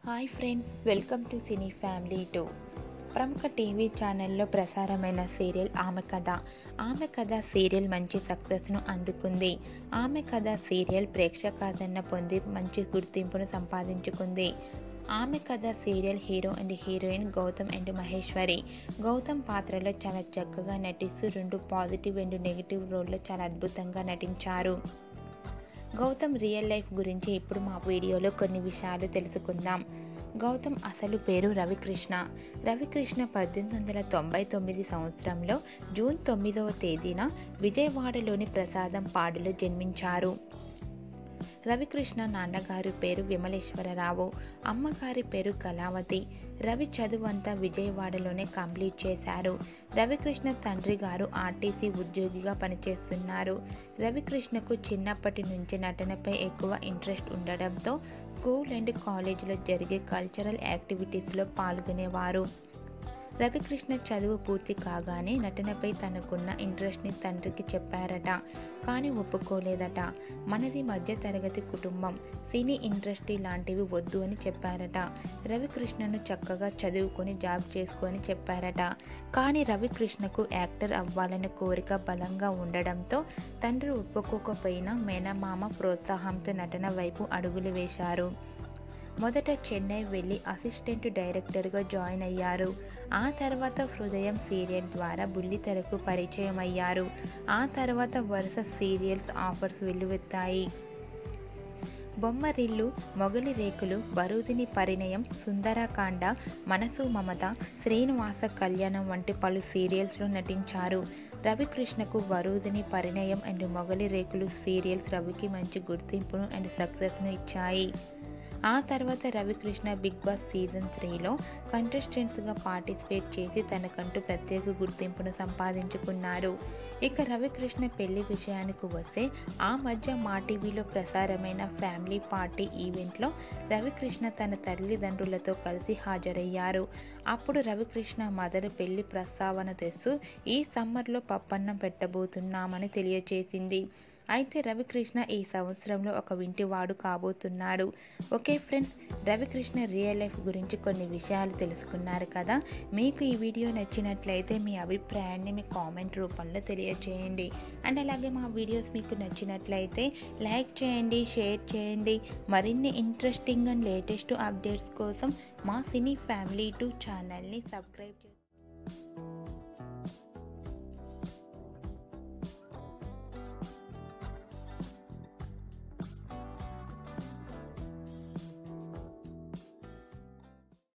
hi friends welcome to Cine Family two ప్రముఖ TV ఛానల్లో ప్రసారమైన సీరియల్ ఆమె కథ ఆమె కథ సీరియల్ మంచి సక్సెస్ను అందుకుంది ఆమె కథ సీరియల్ ప్రేక్షకాదరణ పొంది మంచి గుర్తింపును సంపాదించుకుంది ఆమె కథ serial hero and heroine Gautam and Maheshwari Gautam పాత్రలో చాలా చక్కగా నటిస్తూ రెండు పాజిటివ్ అండ్ నెగిటివ్ రోల్లో చాలా అద్భుతంగా నటించారు గౌతమ్ రియల్ లైఫ్ గురించి ఇప్పుడు మా వీడియోలో కొన్ని విషయాలు తెలుసుకుందాం గౌతమ్ అసలు పేరు రవికృష్ణ రవికృష్ణ పద్దెనిమిది వందల తొంభై తొమ్మిది సంవత్సరంలో జూన్ తొమ్మిదవ తేదీన విజయవాడలోని ప్రసాదం పాడులో జన్మించారు రవికృష్ణ నాన్నగారి పేరు విమలేశ్వరరావు అమ్మగారి పేరు కళావతి రవి చదువంతా విజయవాడలోనే కంప్లీట్ చేశారు రవికృష్ణ తండ్రి గారు ఆర్టీసీ ఉద్యోగిగా పనిచేస్తున్నారు రవికృష్ణకు చిన్నప్పటి నుంచి నటనపై ఎక్కువ ఇంట్రెస్ట్ ఉండడంతో స్కూల్ అండ్ కాలేజీలో జరిగే కల్చరల్ యాక్టివిటీస్లో పాల్గొనేవారు రవికృష్ణ చదువు పూర్తి కాగానే నటనపై తనకున్న ఇంట్రెస్ట్ని తండ్రికి చెప్పారట కానీ ఒప్పుకోలేదట మనది మధ్య తరగతి కుటుంబం సినీ ఇండస్ట్రీ లాంటివి వద్దు అని చెప్పారట రవికృష్ణను చక్కగా చదువుకొని జాబ్ చేసుకొని చెప్పారట కానీ రవికృష్ణకు యాక్టర్ అవ్వాలనే కోరిక బలంగా ఉండడంతో తండ్రి ఒప్పుకోకపోయినా మేనమామ ప్రోత్సాహంతో నటన వైపు అడుగులు వేశారు మొదట చెన్నై వెళ్ళి అసిస్టెంట్ డైరెక్టర్గా జాయిన్ అయ్యారు ఆ తర్వాత హృదయం సీరియల్ ద్వారా బుల్లితెరకు పరిచయం అయ్యారు ఆ తర్వాత వరుస సీరియల్స్ ఆఫర్స్ వెల్లువెత్తాయి బొమ్మరిల్లు మొగలి రేకులు బరుదిని పరిణయం సుందరకాండ మనసు మమత శ్రీనివాస కళ్యాణం వంటి పలు సీరియల్స్లో నటించారు రవికృష్ణకు వరుదిని పరిణయం అండ్ మొగలి రేకులు సీరియల్స్ రవికి మంచి గుర్తింపును అండ్ సక్సెస్ను ఇచ్చాయి ఆ తర్వాత రవికృష్ణ బిగ్ బాస్ సీజన్ త్రీలో కంటెస్టెంట్స్గా పార్టిసిపేట్ చేసి తనకంటూ ప్రత్యేక గుర్తింపును సంపాదించుకున్నారు ఇక రవికృష్ణ పెళ్లి విషయానికి వస్తే ఆ మధ్య మా టీవీలో ప్రసారమైన ఫ్యామిలీ పార్టీ ఈవెంట్లో రవికృష్ణ తన తల్లిదండ్రులతో కలిసి హాజరయ్యారు అప్పుడు రవికృష్ణ మదర్ పెళ్లి ప్రస్తావన తెస్తూ ఈ సమ్మర్లో పప్పన్నం పెట్టబోతున్నామని తెలియజేసింది అయితే రవికృష్ణ ఈ సంవత్సరంలో ఒక వింటివాడు కాబోతున్నాడు okay friends Ravikrishna real life గురించి కొన్ని విషయాలు తెలుసుకున్నారు కదా మీకు ఈ వీడియో నచ్చినట్లయితే మీ అభిప్రాయాన్ని మీ కామెంట్ రూపంలో తెలియజేయండి అండ్ అలాగే మా వీడియోస్ మీకు నచ్చినట్లయితే లైక్ చేయండి షేర్ చేయండి మరిన్ని ఇంట్రెస్టింగ్ అండ్ లేటెస్ట్ అప్డేట్స్ కోసం మా సినీ ఫ్యామిలీ టూ ఛానల్ని సబ్స్క్రైబ్ చేయండి